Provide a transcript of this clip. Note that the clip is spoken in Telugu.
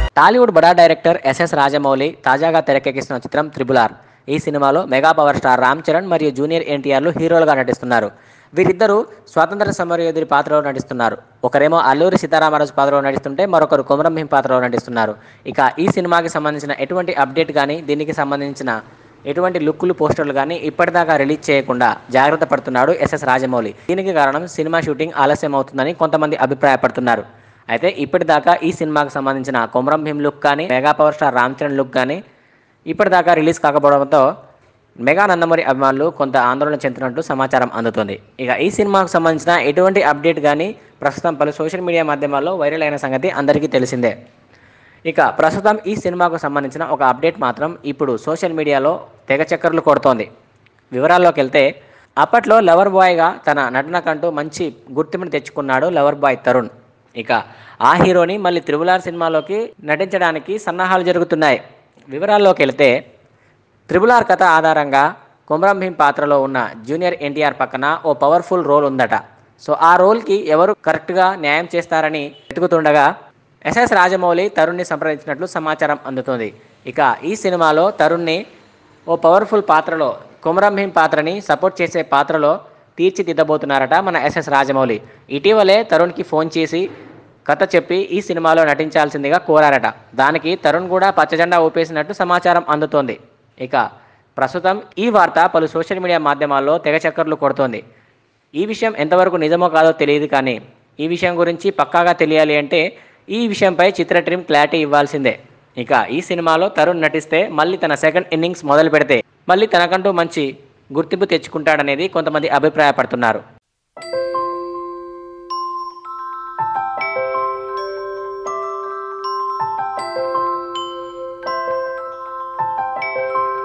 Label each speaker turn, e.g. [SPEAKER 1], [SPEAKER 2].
[SPEAKER 1] టాలీవుడ్ బడా డైరెక్టర్ ఎస్ఎస్ రాజమౌళి తాజాగా తెరకెక్కిస్తున్న చిత్రం త్రిబుల్ ఆర్ ఈ సినిమాలో mega power star Ram Charan మరియు జూనియర్ ఎన్టీఆర్లు హీరోలుగా నటిస్తున్నారు వీరిద్దరూ స్వాతంత్ర సమరయోధుడి పాత్రలో నటిస్తున్నారు ఒకరేమో అల్లూరి సీతారామరాజు పాత్రలో నటిస్తుంటే మరొకరు కొమరం భీం పాత్రలో నటిస్తున్నారు ఇక ఈ సినిమాకి సంబంధించిన ఎటువంటి అప్డేట్ కానీ దీనికి సంబంధించిన ఎటువంటి లుక్కులు పోస్టర్లు కానీ ఇప్పటిదాకా రిలీజ్ చేయకుండా జాగ్రత్త పడుతున్నాడు ఎస్ఎస్ రాజమౌళి దీనికి కారణం సినిమా షూటింగ్ ఆలస్యం అవుతుందని కొంతమంది అభిప్రాయపడుతున్నారు అయితే ఇప్పటిదాకా ఈ సినిమాకి సంబంధించిన కొమరం భీం లుక్ కానీ mega power star Ram Charan look కానీ ఇప్పటిదాకా రిలీజ్ కాకపోవడంతో మెగా నందమూరి అభిమానులు కొంత ఆందోళన చెందుతున్నట్టు సమాచారం అందుతుంది ఇక ఈ సినిమాకు సంబంధించిన ఎటువంటి అప్డేట్ కానీ ప్రస్తుతం పలు సోషల్ మీడియా మాధ్యమాల్లో వైరల్ అయిన సంగతి అందరికీ తెలిసిందే ఇక ప్రస్తుతం ఈ సినిమాకు సంబంధించిన ఒక అప్డేట్ మాత్రం ఇప్పుడు సోషల్ మీడియాలో తెగ చక్కర్లు కొడుతోంది వివరాల్లోకి వెళ్తే అప్పట్లో లవర్ బాయ్గా తన నటనకంటూ మంచి గుర్తింపుని తెచ్చుకున్నాడు లవర్ బాయ్ తరుణ్ ఇక ఆ హీరోని మళ్ళీ త్రిబులార్ సినిమాలోకి నటించడానికి సన్నాహాలు జరుగుతున్నాయి వివరాల్లోకి వెళ్తే త్రిబుల్ ఆర్ కథ ఆధారంగా కుమరం భీం పాత్రలో ఉన్న జూనియర్ ఎన్టీఆర్ పక్కన ఓ పవర్ఫుల్ రోల్ ఉందట సో ఆ రోల్కి ఎవరు కరెక్ట్గా న్యాయం చేస్తారని వెతుకుతుండగా ఎస్ఎస్ రాజమౌళి తరుణ్ని సంప్రదించినట్లు సమాచారం అందుతుంది ఇక ఈ సినిమాలో తరుణ్ని ఓ పవర్ఫుల్ పాత్రలో కుమరం భీం పాత్రని సపోర్ట్ చేసే పాత్రలో తీర్చిదిద్దబోతున్నారట మన ఎస్ఎస్ రాజమౌళి ఇటీవలే తరుణ్కి ఫోన్ చేసి కథ చెప్పి ఈ సినిమాలో నటించాల్సిందిగా కోరారట దానికి తరుణ్ కూడా పచ్చజెండా ఊపేసినట్టు సమాచారం అందుతోంది ఇక ప్రస్తుతం ఈ వార్త పలు సోషల్ మీడియా మాధ్యమాల్లో తెగ చక్కర్లు కొడుతోంది ఈ విషయం ఎంతవరకు నిజమో కాదో తెలియదు కానీ ఈ విషయం గురించి పక్కాగా తెలియాలి అంటే ఈ విషయంపై చిత్ర టీం క్లారిటీ ఇవ్వాల్సిందే ఇక ఈ సినిమాలో తరుణ్ నటిస్తే మళ్ళీ తన సెకండ్ ఇన్నింగ్స్ మొదలు పెడితే మళ్ళీ తనకంటూ మంచి గుర్తింపు తెచ్చుకుంటాడనేది కొంతమంది అభిప్రాయపడుతున్నారు